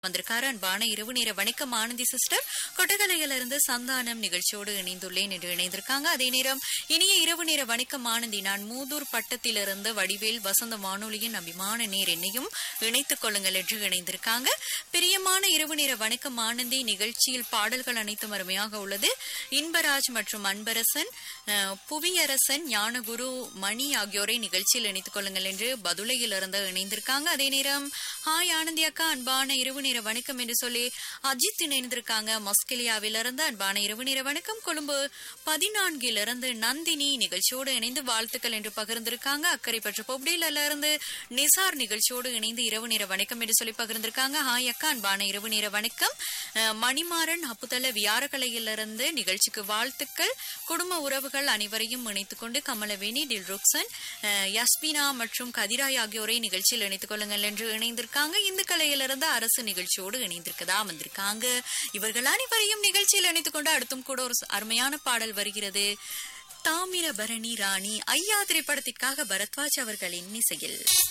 வந்திருக்காரு அன்பான இரவு நேர வணக்கம் ஆனந்தி சிஸ்டர் கொட்டகலையில இருந்து சந்தானம் நிகழ்ச்சியோடு இணைந்துள்ளேன் என்று இணைந்திருக்காங்க அதே நேரம் இனிய இரவு நேர வணக்கம் ஆனந்தி நான் மூதூர் பட்டத்திலிருந்து வடிவேல் வசந்த வானொலியின் அபிமான நேர் என்னையும் இணைத்துக் கொள்ளுங்கள் என்று இணைந்திருக்காங்க பிரியமான இரவு நேர வணக்கம் ஆனந்தி நிகழ்ச்சியில் பாடல்கள் அனைத்தும் அருமையாக உள்ளது இன்பராஜ் மற்றும் அன்பரசன் அஹ், புவியரசன் ஞானகுரு மணி ஆகியோரை நிகழ்ச்சியில் இணைத்துக் கொள்ளுங்கள் என்று பதுளையில் இருந்து இணைந்திருக்காங்க அதே நேரம் ஹாய் ஆனந்தி அக்கா அன்பான இரவு நேர வணக்கம் என்று சொல்லி அஜித் இணைந்திருக்காங்க மஸ்கெலியாவிலிருந்து அன்பான இரவு நேர வணக்கம் கொழும்பு பதினான்கிலிருந்து நந்தினி நிகழ்ச்சியோடு இணைந்து வாழ்த்துக்கள் என்று பகிர்ந்திருக்காங்க அக்கறை பற்ற பொப்டில இருந்து நிசார் நிகழ்ச்சியோடு இணைந்து இரவு நேர வணக்கம் என்று சொல்லி பகிர்ந்திருக்காங்க ஹாய் அக்கா அன்பான இரவு நேர வணக்கம் அஹ், மணிமாறன் அப்புதல வியாரக்கலையிலிருந்து நிகழ்ச்சிக்கு வாழ்த்துக்கள் குடும்ப உறவுகள் அனைவரையும் இணைத்துக் கொண்டு கமலவேணி டில்ருக்சன் அஹ், யஸ்மினா மற்றும் கதிராய் ஆகியோரை நிகழ்ச்சியில் இணைத்துக் கொள்ளுங்கள் என்று இணைந்திருக்காங்க இந்த கலையிலிருந்து அரசு நிகழ்ச்சியோடு இணைந்திருக்கதா வந்திருக்காங்க இவர்கள் அனைவரையும் நிகழ்ச்சியில் இணைத்துக் கொண்டு அடுத்தும் கூட ஒரு அருமையான பாடல் வருகிறது தாமிரபரணி ராணி ஐயா திரைப்படத்திற்காக பரத்வாஜ் அவர்களின் இசையில்